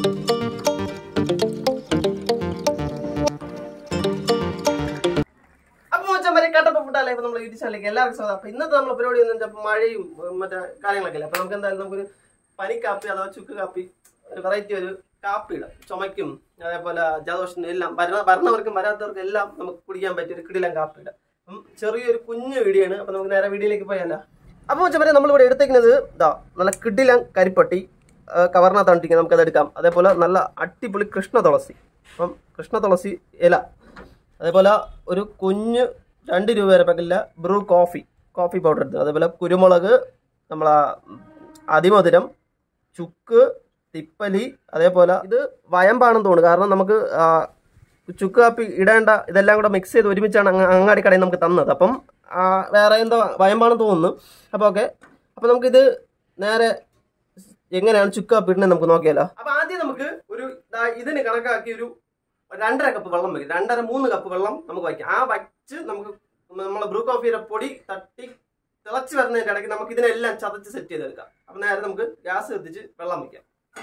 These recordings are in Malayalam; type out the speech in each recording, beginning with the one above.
അപ്പൊ മച്ചാൻ വരെ കട്ടപ്പ ഫുഡാലേ ഇപ്പൊ നമ്മൾ യൂട്യൂബ് ചാനലിലേക്ക് എല്ലാവർക്കും സ്വാഗതം അപ്പൊ ഇന്നത്തെ നമ്മളെ പരിപാടി എന്ന് വെച്ചാൽ മഴയും ഉം, മറ്റേ കാര്യങ്ങളൊക്കെ അല്ലേ അപ്പൊ നമുക്ക് എന്തായാലും നമുക്കൊരു പനിക്കാപ്പി അഥവാ ചുക്ക് കാപ്പി ഒരു വെറൈറ്റി ഒരു കാപ്പി ഇടാം ചുമയ്ക്കും അതേപോലെ ജലദോഷത്തിനും എല്ലാം വരണ വരണവർക്കും വരാത്തവർക്കും എല്ലാം നമുക്ക് കുടിക്കാൻ പറ്റിയ ഒരു കിടിലം കാപ്പി ഇടാം അപ്പം ചെറിയൊരു കുഞ്ഞു വീഡിയോ ആണ് അപ്പൊ നമുക്ക് നേരെ വീഡിയോയിലേക്ക് പോയാലോ അപ്പൊ മച്ചാൻ വരെ നമ്മളിവിടെ എടുത്തേക്കുന്നത് ഇതാ നല്ല കിടിലം കരിപ്പട്ടി ആ, കവറിനകത്താണ് ഇരിക്കുന്നത് നമുക്കത് എടുക്കാം അതേപോലെ നല്ല അടിപൊളി കൃഷ്ണ തുളസി അപ്പം കൃഷ്ണ തുളസി ഇല അതേപോലെ ഒരു കുഞ്ഞ് രണ്ട് രൂപ വരെ പാക്കറ്റില്ല ബ്രൂ കോഫി കോഫി പൗഡർ എടുത്തു അതേപോലെ കുരുമുളക് നമ്മളെ അതിമധുരം ചുക്ക് തിപ്പലി അതേപോലെ ഇത് വയമ്പാണെന്ന് തോന്നുന്നു കാരണം നമുക്ക് ആ, ചുക്ക് കാപ്പി ഇടേണ്ട ഇതെല്ലാം കൂടെ മിക്സ് ചെയ്ത് ഒരുമിച്ചാണ് അങ്ങ് അങ്ങാടി കടയിൽ നമുക്ക് തന്നത് അപ്പം ആ, വേറെ എന്തോ വയമ്പാണെന്ന് തോന്നുന്നു അപ്പോൾ ഓക്കെ അപ്പോൾ നമുക്കിത് നേരെ എങ്ങനെയാണ് ചുക്ക് കാപ്പി ഇടുന്നത് നമുക്ക് നോക്കിയാലോ അപ്പോൾ ആദ്യം നമുക്ക് ഒരു ദാ ഇതിന് കണക്കാക്കി ഒരു രണ്ടര കപ്പ് വെള്ളം വയ്ക്കും രണ്ടര മൂന്ന് കപ്പ് വെള്ളം നമുക്ക് വയ്ക്കാം ആ വച്ച് നമുക്ക് നമ്മളെ ബ്രൂ കോഫിയുടെ പൊടി തട്ടി തിളച്ച് വരുന്നതിന്റെ ഇടയ്ക്ക് നമുക്ക് ഇതിനെല്ലാം ചതച്ച് സെറ്റ് ചെയ്തെടുക്കാം അപ്പൊ നേരെ നമുക്ക് ഗ്യാസ് കത്തിച്ച് വെള്ളം വയ്ക്കാം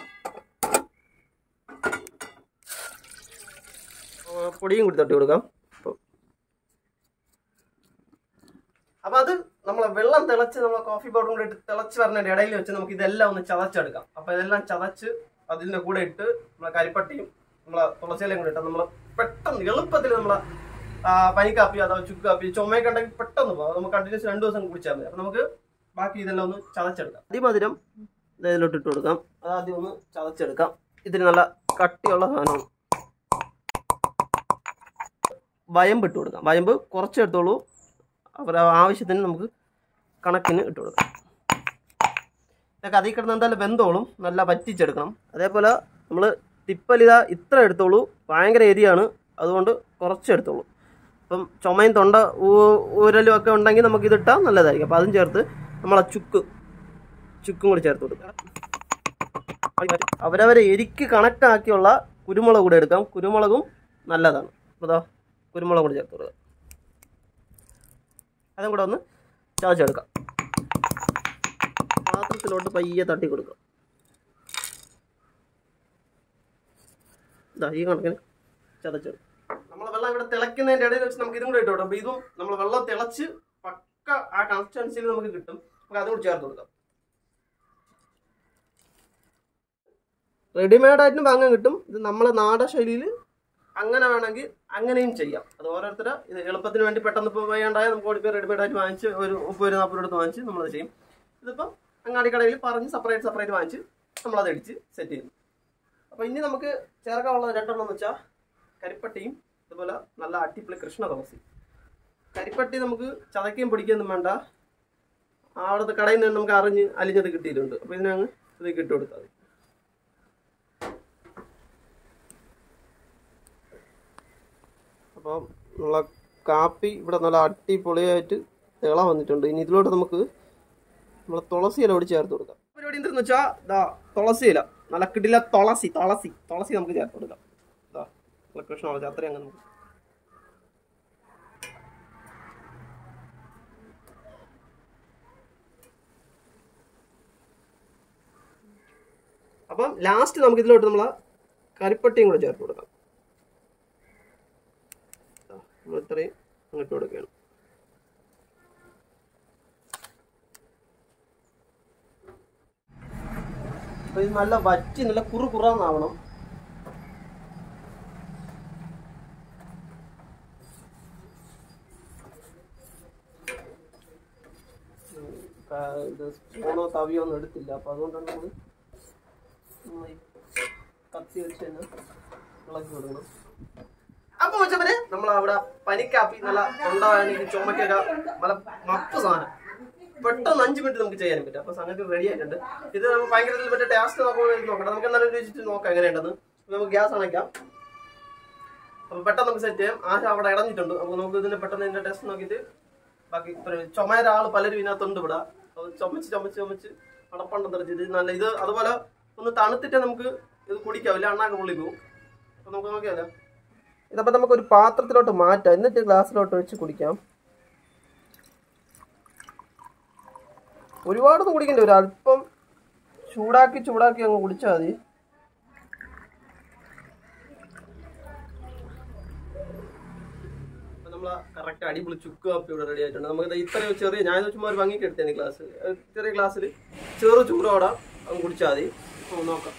ആ, പൊടിയും കൂടി തട്ടി കൊടുക്കാം അപ്പൊ- അപ്പൊ അത് നമ്മളെ വെള്ളം തിളച്ച് നമ്മളെ കോഫി പൗഡറും കൂടി ഇട്ട് തിളച്ച് വരുന്നതിന്റെ ഇടയിൽ വെച്ച് നമുക്ക് ഇതെല്ലാം ഒന്ന് ചതച്ചെടുക്കാം അപ്പൊ ഇതെല്ലാം ചതച്ച് അതിന്റെ കൂടെ ഇട്ട് നമ്മളെ കരിപ്പട്ടിയും നമ്മളെ തുളസിയിലും കൂടി ഇട്ട് നമ്മൾ പെട്ടെന്ന് എളുപ്പത്തിൽ നമ്മളെ ആ, പനിക്കാപ്പി അഥവാ ചുക്ക് കാപ്പി ചുമയൊക്കെ ഉണ്ടെങ്കിൽ പെട്ടെന്ന് പോകും നമുക്ക് കണ്ടിന്യൂസ് രണ്ടു ദിവസം കുടിച്ചാൽ മതി അപ്പൊ നമുക്ക് ബാക്കി ഇതെല്ലാം ഒന്ന് ചതച്ചെടുക്കാം അതിമധുരം ഇത് ഇതിലോട്ട് ഇട്ട് കൊടുക്കാം അത് ആദ്യം ഒന്ന് ചതച്ചെടുക്കാം ഇതിന് നല്ല കട്ടിയുള്ള സാധനമാണ് വയമ്പ് ഇട്ട് കൊടുക്കാം വയമ്പ് കുറച്ച് എടുത്തോളൂ അവർ ആവശ്യത്തിന് നമുക്ക് കണക്കിന് ഇട്ട് കൊടുക്കാം ഇതൊക്കെ അതിൽ കിടന്ന് എന്തായാലും വെന്തോളും നല്ല വറ്റിച്ചെടുക്കണം അതേപോലെ നമ്മൾ തിപ്പലിത ഇത്ര എടുത്തോളൂ ഭയങ്കര എരിയാണ് അതുകൊണ്ട് കുറച്ച് എടുത്തോളൂ അപ്പം ചുമയും തൊണ്ട ഊ- ഊരലും ഒക്കെ ഉണ്ടെങ്കിൽ നമുക്ക് ഇതിട്ടാൽ നല്ലതായിരിക്കും അപ്പം അതും ചേർത്ത് നമ്മളെ ചുക്ക് ചുക്കും കൂടി ചേർത്ത് കൊടുക്കുക അവരവരെ എരിക്ക് കണക്കാക്കിയുള്ള കുരുമുളക് കൂടെ എടുക്കാം കുരുമുളകും നല്ലതാണ് അപ്പോൾ ദാ കുരുമുളക് കൂടി ചേർത്ത് കൊടുക്കുക അതും കൂടെ ഒന്ന് ചതച്ചെടുക്കാം പാത്രത്തിലോട്ട് പയ്യെ തട്ടി കൊടുക്കുക ഇതാ ഈ കണക്കിന് ചതച്ചെടുക്കും നമ്മളെ വെള്ളം ഇവിടെ തിളയ്ക്കുന്നതിന്റെ ഇടയിൽ വെച്ച് നമുക്ക് ഇതും കൂടെ ഇട്ട് കൊടുക്കാം അപ്പൊ ഇതും നമ്മൾ വെള്ളം തിളച്ച് പക്ക ആ കൺസിസ്റ്റൻസിയിൽ നമുക്ക് കിട്ടും നമുക്ക് അതും കൂടി ചേർത്ത് കൊടുക്കാം റെഡിമെയ്ഡ് ആയിട്ടും വാങ്ങാൻ കിട്ടും ഇത് നമ്മളെ നാടൻ ശൈലിയിൽ അങ്ങനെ വേണമെങ്കിൽ അങ്ങനെയും ചെയ്യാം അത് ഓരോരുത്തരെ ഇത് എളുപ്പത്തിന് വേണ്ടി പെട്ടെന്ന് ഇപ്പോൾ വേണ്ടായ നമുക്ക് ഓടിപ്പോയി റെഡിമെയ്ഡ് ആയിട്ട് വാങ്ങിച്ച് ഒരു മുപ്പത് രൂപ നാൽപ്പത് രൂപ എടുത്ത് വാങ്ങിച്ച് നമ്മളത് ചെയ്യും ഇതിപ്പം അങ്ങാടി കടയിൽ പറഞ്ഞ് സെപ്പറേറ്റ് സെപ്പറേറ്റ് വാങ്ങിച്ച് നമ്മളത് അടിച്ച് സെറ്റ് ചെയ്യുന്നു അപ്പോൾ ഇനി നമുക്ക് ചേർക്കാനുള്ള രണ്ടെണ്ണം എന്ന് വെച്ചാൽ കരിപ്പട്ടിയും അതുപോലെ നല്ല അട്ടിപ്പൊളി കൃഷ്ണ തുളസി കരിപ്പട്ടി നമുക്ക് ചതക്കുകയും പൊടിക്കുകയൊന്നും വേണ്ട അവിടുത്തെ കടയിൽ നിന്ന് നമുക്ക് അറിഞ്ഞ് അലിഞ്ഞത് കിട്ടിയിട്ടുണ്ട് അപ്പോൾ ഇതിനങ്ങ് ഇത് ഇട്ട് കൊടുത്താൽ മതി അപ്പോൾ നമ്മളെ കാപ്പി ഇവിടെ നല്ല അടിപൊളിയായിട്ട് തിള വന്നിട്ടുണ്ട് ഇനി ഇതിലോട്ട് നമുക്ക് നമ്മളെ തുളസി ഇല കൂടി ചേർത്ത് കൊടുക്കാം പരിപാടി എന്തെന്ന് വെച്ചാൽ ഇതാ തുളസി ഇല നല്ല കിടില തുളസി തുളസി തുളസി നമുക്ക് ചേർത്ത് കൊടുക്കാം ഇതാ നല്ല കൃഷ്ണ തുളസി അത്രയും അങ്ങ് നമുക്ക് അപ്പം ലാസ്റ്റ് നമുക്ക് ഇതിലോട്ട് നമ്മളെ കരിപ്പട്ടിയും കൂടെ ചേർത്ത് കൊടുക്കാം നമ്മൾ ഇത്രയും അങ്ങോട്ട് കൊടുക്കുകയാണ് അപ്പൊ ഇത് നല്ല വറ്റി നല്ല കുറു കുറാന്നാവണം ഉം, ക- ഇത് സ്പൂണോ തവിയോ ഒന്നും എടുത്തില്ല അപ്പൊ അതുകൊണ്ടാണ് നമ്മൾ കത്തി വെച്ച് തന്നെ ഇളക്കി കൊടുക്കണം അപ്പൊ വെച്ചവര് നമ്മൾ അവിടെ പനിക്കാപ്പി നല്ല തൊണ്ടവേദനയ്ക്ക് ചുമക്കൊക്കെ നല്ല മപ്പ് സാധനം പെട്ടെന്ന് അഞ്ച് മിനിറ്റ് നമുക്ക് ചെയ്യാൻ പറ്റും അപ്പൊ സംഗതി റെഡി ആയിട്ടുണ്ട് ഇത് നമുക്ക് ഭയങ്കര ഇതിൽ മറ്റേ ടേസ്റ്റ് നോക്കുമ്പോൾ നോക്കണം നമുക്ക് എന്തായാലും രുചിച്ച് നോക്കാം എങ്ങനെയുണ്ടെന്ന് അപ്പൊ നമുക്ക് ഗ്യാസ് അണയ്ക്കാം അപ്പൊ പെട്ടെന്ന് നമുക്ക് സെറ്റ് ചെയ്യാം ആശ അവിടെ ഇടഞ്ഞിട്ടുണ്ട് അപ്പൊ നമുക്ക് ഇതിന്റെ പെട്ടെന്ന് ഇതിന്റെ ടേസ്റ്റ് നോക്കിയിട്ട് ബാക്കി ഇത്രയും ചുമയുടെ ആള് പലരും ഇതിനകത്തുണ്ട് ഇവിടെ അപ്പൊ ചുമച്ച് ചുമച്ച് ചുമച്ച് അടപ്പണ്ടം തെറിച്ച് ഇത് നല്ല ഇത് അതുപോലെ ഒന്ന് തണുത്തിട്ട് നമുക്ക് ഇത് കുടിക്കാം ഇല്ല അണ്ണാക്ക് പുള്ളി പോകും അപ്പൊ നമുക്ക് നോക്കിയാലോ ഇതപ്പോ നമുക്ക് ഒരു പാത്രത്തിലോട്ട് മാറ്റാം എന്നിട്ട് ഗ്ലാസ്സിലോട്ട് ഒഴിച്ച് കുടിക്കാം ഒരുപാടൊന്നും കുടിക്കണ്ട ഒരു അല്പം ചൂടാക്കി ചൂടാക്കി അങ്ങ് കുടിച്ചാൽ മതി നമ്മൾ കറക്റ്റ് അടിപൊളി ചുക്ക് കാപ്പി ഇവിടെ റെഡി ആയിട്ടുണ്ട് നമുക്ക് ഇത്രയും ചെറിയ ഞാൻ ചുമ്മാ ഒരു ഭംഗിക്ക് എടുത്തേന് ഗ്ലാസ് ചെറിയ ഗ്ലാസ്സിൽ ചെറു ചൂടോടെ അങ്ങ് കുടിച്ചാൽ മതി നമുക്ക് നോക്കാം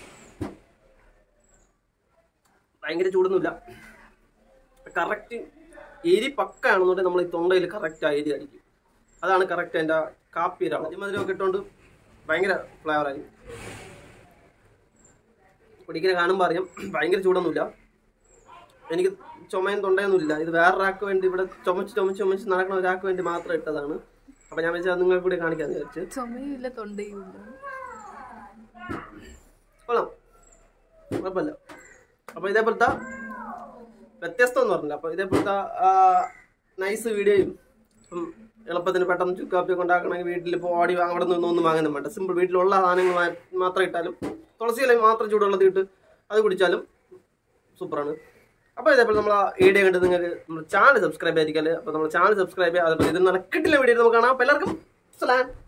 ഭയങ്കര ചൂടൊന്നുമില്ല കറക്റ്റ് എരി പക്കാണെന്നുണ്ടെങ്കിൽ നമ്മൾ ഈ തൊണ്ടയിൽ കറക്റ്റ് ആ എരി അടിക്കും അതാണ് കറക്റ്റ് എൻ്റെ കാപ്പിയുടെ മധുരമൊക്കെ ഇട്ടുകൊണ്ട് ഭയങ്കര ഫ്ലേവർ ആയിരിക്കും കുടിക്കുന്ന കാണുമ്പോൾ അറിയാം ഭയങ്കര ചൂടൊന്നുമില്ല എനിക്ക് ചുമയും തൊണ്ടയൊന്നുമില്ല ഇത് വേറൊരാൾക്ക് വേണ്ടി ഇവിടെ ചുമച്ച് ചുമച്ച് ചുമച്ച് നടക്കുന്ന ഒരാൾക്ക് വേണ്ടി മാത്രം ഇട്ടതാണ് അപ്പൊ ഞാൻ വെച്ചാൽ നിങ്ങൾക്ക് കൂടി കാണിക്കാന്ന് വിചാരിച്ച് ചുമയുമില്ല തൊണ്ടയുമില്ല കൊള്ളാം കുഴപ്പമില്ല അപ്പൊ ഇതേപോലത്തെ വ്യത്യസ്തം എന്ന് പറഞ്ഞില്ല അപ്പൊ ഇതേപോലത്തെ നൈസ് വീഡിയോയും ഇപ്പം എളുപ്പത്തിന് പെട്ടെന്ന് ചുക്കാപ്പിയൊക്കെ ഉണ്ടാക്കണമെങ്കിൽ വീട്ടിൽ ഇപ്പോൾ ഓടി വാ- അവിടെ നിന്ന് ഒന്നും വാങ്ങാനും വേണ്ട സിമ്പിൾ വീട്ടിലുള്ള സാധനങ്ങൾ മാ- മാത്രം ഇട്ടാലും തുളസി ഇല മാത്രം ചൂടുവെള്ളത്തിൽ ഇട്ട് അത് കുടിച്ചാലും സൂപ്പറാണ് അപ്പോൾ ഇതേപോലെ നമ്മൾ വീഡിയോ കണ്ട് നിങ്ങൾക്ക് നമ്മുടെ ചാനൽ സബ്സ്ക്രൈബ് ആയിരിക്കാല് അപ്പോൾ നമ്മുടെ ചാനൽ സബ്സ്ക്രൈബ് ചെയ്യുക അതുപോലെ ഇത് നല്ല കിട്ടില്ല വീഡിയോ നമുക്ക് കാണാം അപ്പോൾ എല്ലാവർക്കും സലാം